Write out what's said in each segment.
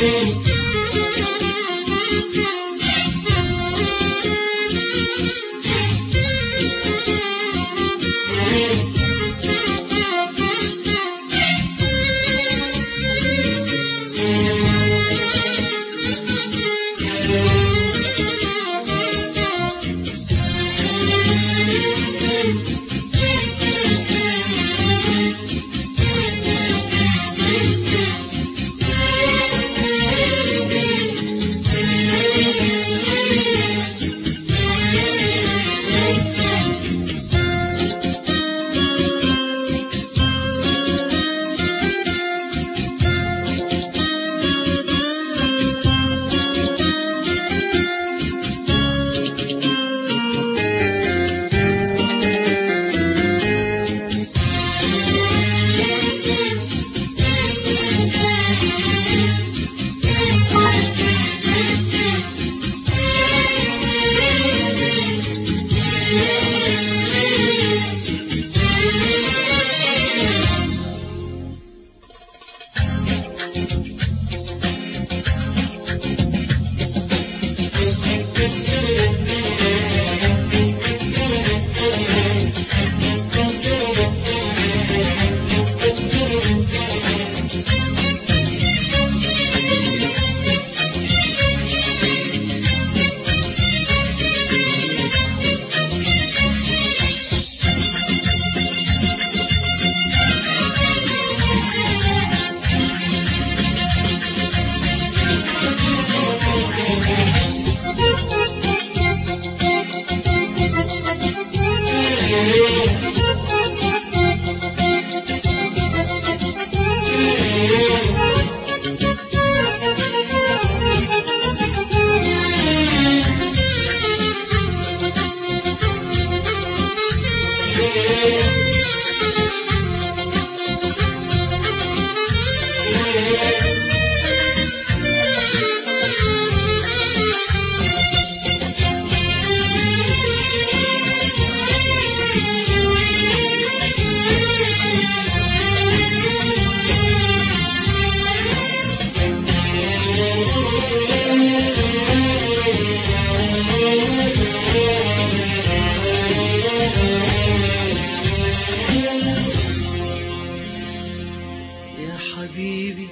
يا حبيبي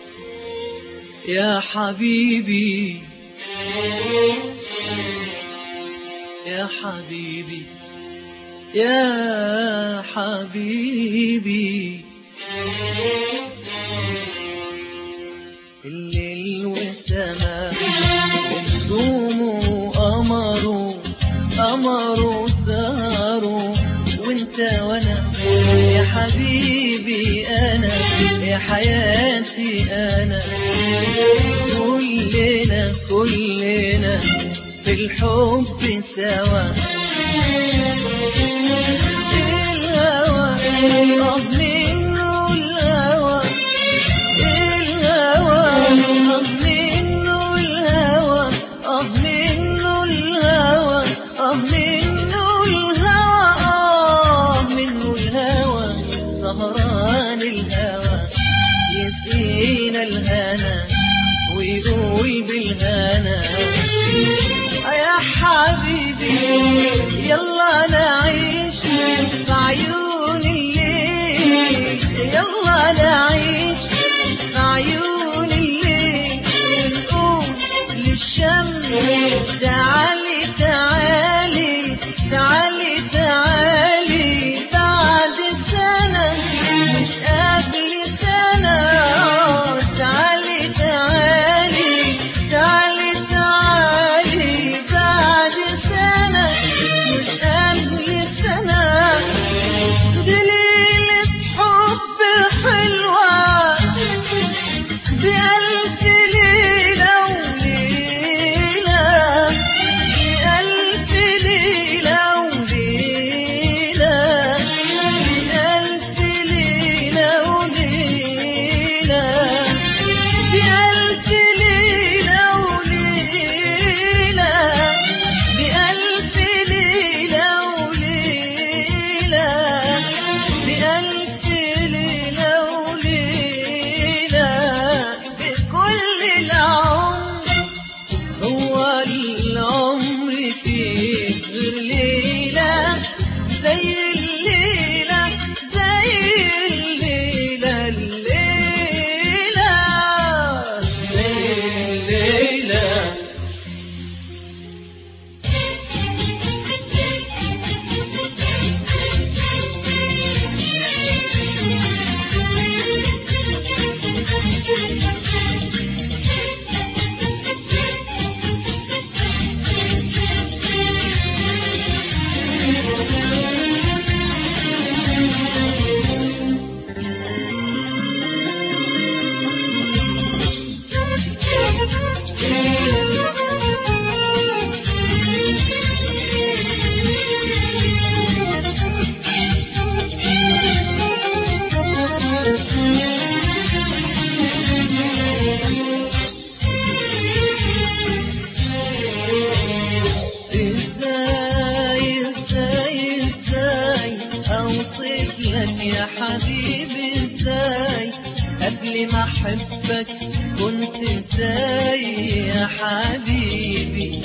يا حبيبي يا حبيبي يا حبيبي الليل والسماء نجوم وقمروا قمروا سهروا وانت وانا يا حبيبي انا يا حياتي انا كلنا كلنا في الحب سوا الهوى آه منه الهوى الهوى آه منه الهوى آه منه الهوى آه منه الهوى آه منه الهوى سهران الهوى يسقينا الهنا ويقول بالهنا يا حبيبي يلا نعيش في عيون الليل يلا نعيش في عيون الليل ونقول للشمس تعالي تعالي تعالي تعالي بعد سنة مش قبل سنة تعالي تعالي تعالي تعالي بعد سنة مش قبل سنة دليلة حب حلوة بألف ليلة وليلة بألف ليلة وليلة بألف ليلة وليلة بألف ليلة وليلة بألف ليلة وليلة بألف ليلة وليلة بكل قبل ما احبك كنت ازاي يا حبيبي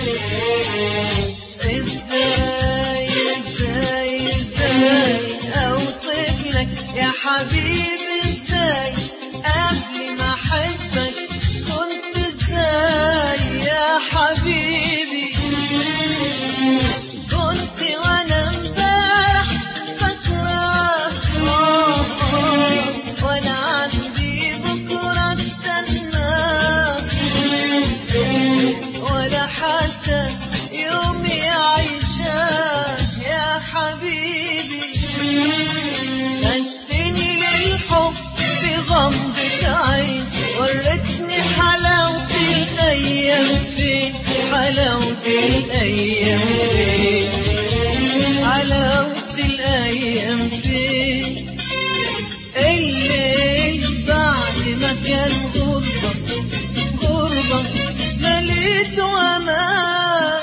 ازاي ازاي ازاي اوصف لك يا حبيبي ازاي قبل ما احبك كنت ازاي يا حبيبي كنت وانا امبارح فاكرة آه، آه، وانا عندي بكرة استنى ولا حتى يومي عايشة يا حبيبي خدتني للحب في غمضة عين ورتني حلاوة الأيام فين حلاوة الأيام فين حلاوة الأيام فين الليل بعد ما كان غربة غربة مليت وأمان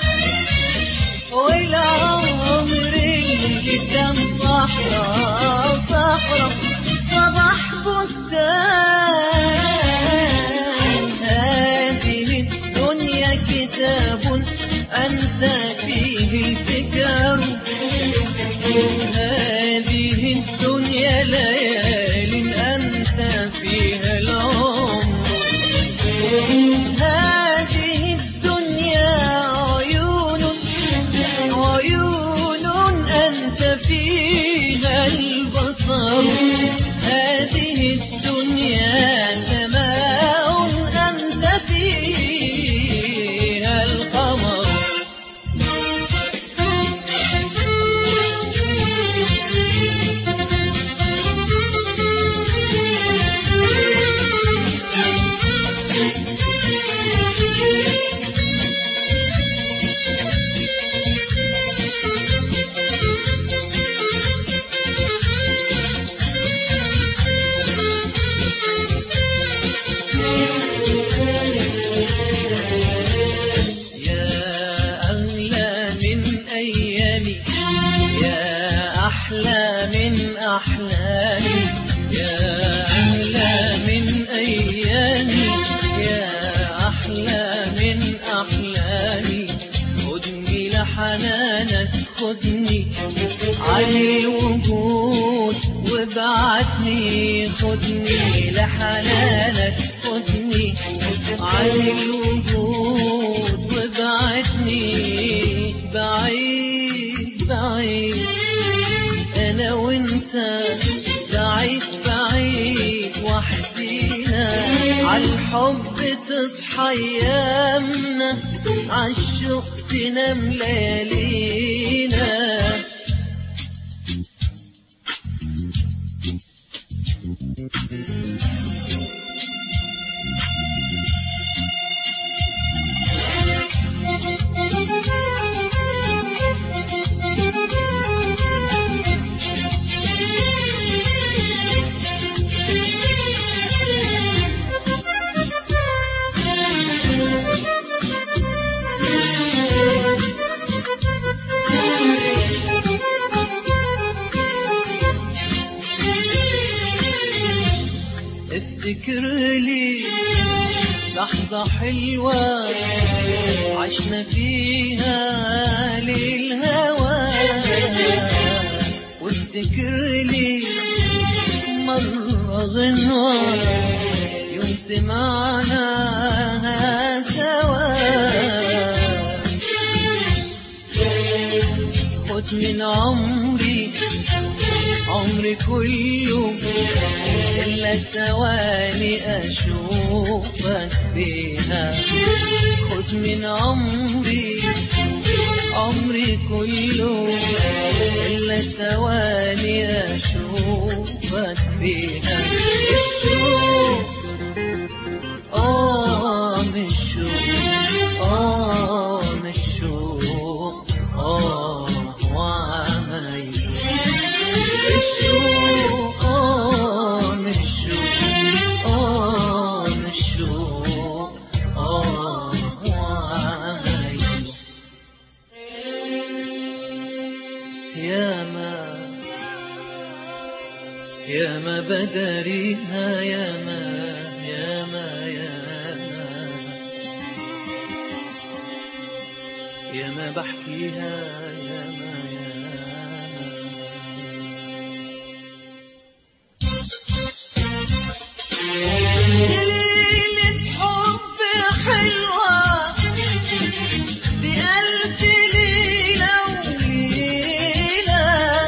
والعمر اللي كان صحرا صحرا صباح بستان هذه الدنيا كتاب أنت فيه الفكر هذه الدنيا ليال أنت فيها العمر هذه الدنيا عيون عيون أنت فيها البصر هذه الدنيا سماء أنت فيها القمر يا أغلى من أيامي يا أحلى من أحلامي يا أغلى من أيامي يا أحلى من أحلامي خدني لحنانك خدني علي الوجود وابعتني خدني لحنانك خدني علي الوجود وابعتني بعيد بعيد انا وانت بعيد بعيد وحدينا عالحب تصحى ايامنا عالشوق تنام ليالينا افتكر لي لحظة حلوة عشنا فيها للهوى وافتكر لي مرة غنوة يوم سمعناها سوا خد من عمري عمري كله إلا ثواني أشوفك فيها خد من عمري عمري كله إلا ثواني أشوفك فيها الشوق آه مش شوق آه مش شوق آه وعمايل الشوق آه مش شوق آه مش شوق آه وعمايل يا ما يا ما بدريها يا ما يا ما يا ما يا ما بحكيها يا ما يا ما ليلة حب حلوة بألف ليلة وليلة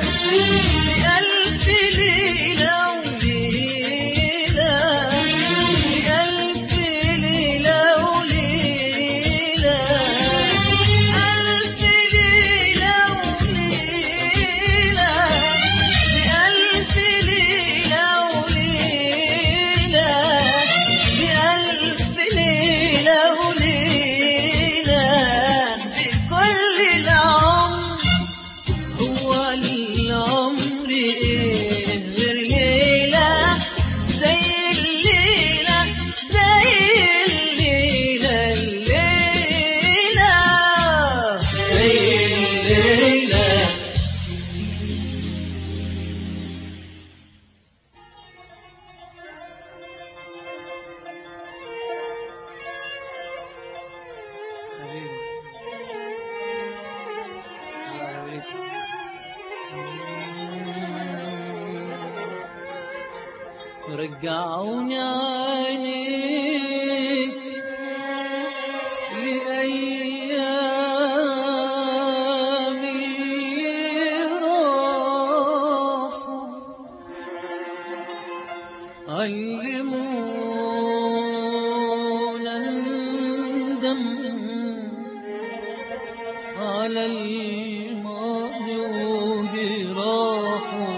بألف ليلة وليلة بألف ليلة وليلة ألف ليلة وليلة بألف ليلة وليلة بألف ليلة وليلة بكل العمر هو العمر إيه غير ليلة زي الليلة زي الليلة الليلة زي الليلة حبيبي يا حبيبي رجعوني عينيك لأيام اللي راحوا علمونا الندم على الماضي وجراحه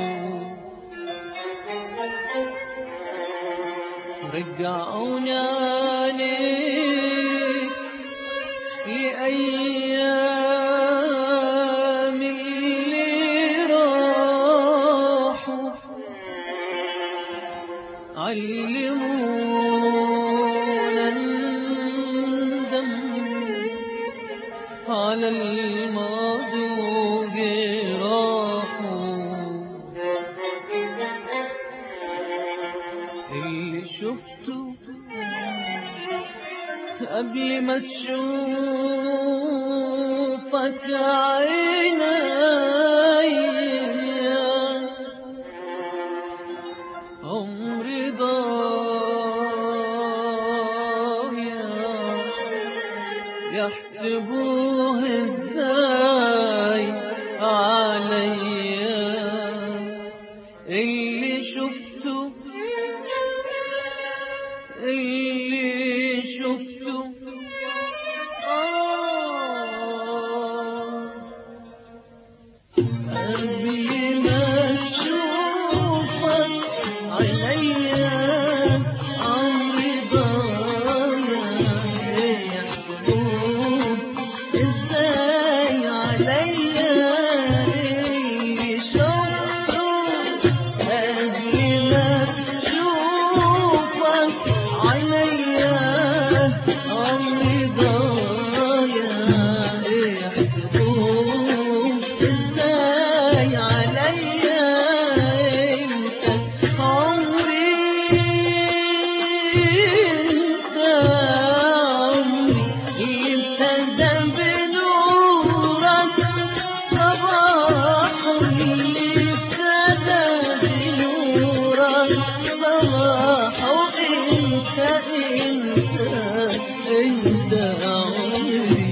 رجعوني عليك لأيام اللي راحوا علمونا الندم على الماضي وجراحه اللي شفته قبل ما تشوفك عينيا عمري ضايع يحسبوه ازاي عليا اللي شفته اللي شفته آه قبل ما تشوفك عليا عمري ضايع يحسبوك ازاي عليا اللي شفته قبل ما تشوفك عليا عمري ضايع يحسبوك ازاي عليا انت عمري انت عمري ابتدى بنورك صباح اللي ابتدى بنورك صباح انت انت انت عمري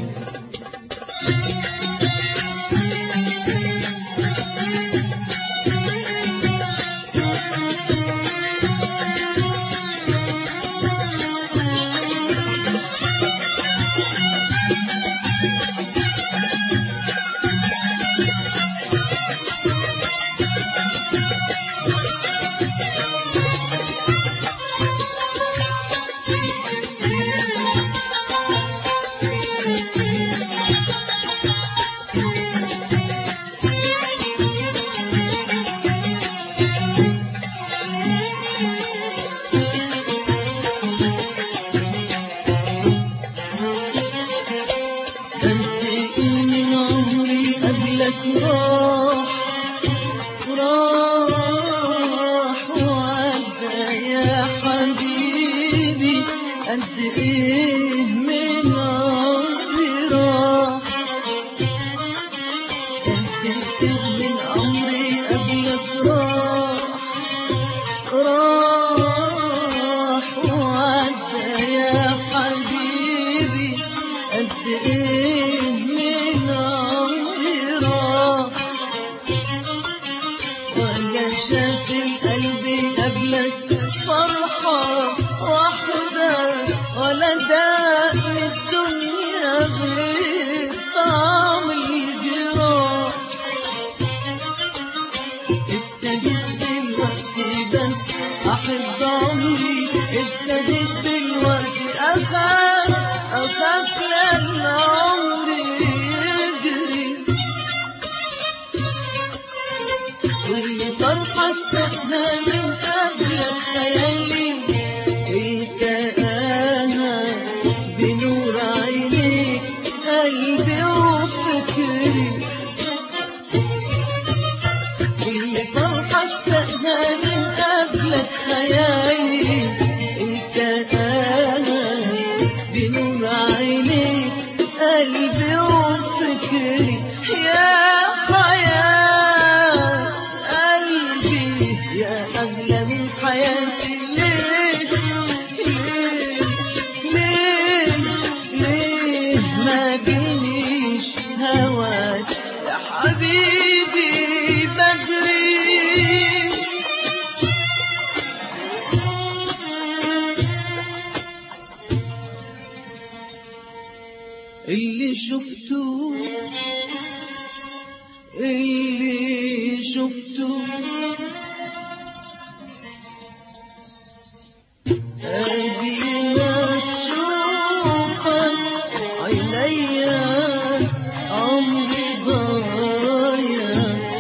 قد ايه من عمري راح قد ايه من عمري قبلك راح راح وعدى يا حبيبي قد ايه من عمري راح ولا شاف القلب قبلك فرحة واحدة ولا داق من الدنيا غير طعم الجراح ابتديت دلوقتي بس أحب عمري ابتديت دلوقتي أخاف أخاف لأن عمري يجري كل فرحة اشتقنا من قبلك خيالي التقاها بنور عينيك قلبي وفكري كل فرحة اشتقنا من قبلك خيالي التقاها بنور عينيك قلبي وفكري يا حياة قلبي يا أغلى من حياتي ليه ليه ليه ليه ما جينيش هواك يا حبيبي بدري اللي شفته اللي شفته قلبي ما تشوفك عينيا عمري ضايع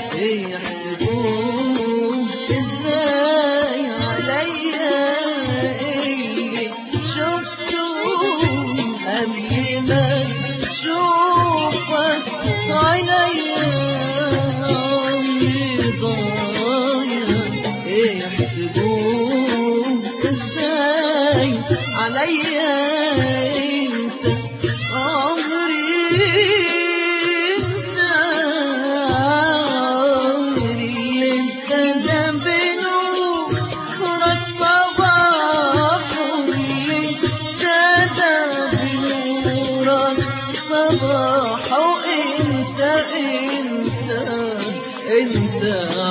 يحسبوه ازاي عليا اللي شفته قبل ما تشوفك عينيا عمري ضايع يحسبوه ازاي عليا انت عمري انت عمري اللي ابتدى بنورك صباح اللي ابتدى بنورك صباح وانت انت انت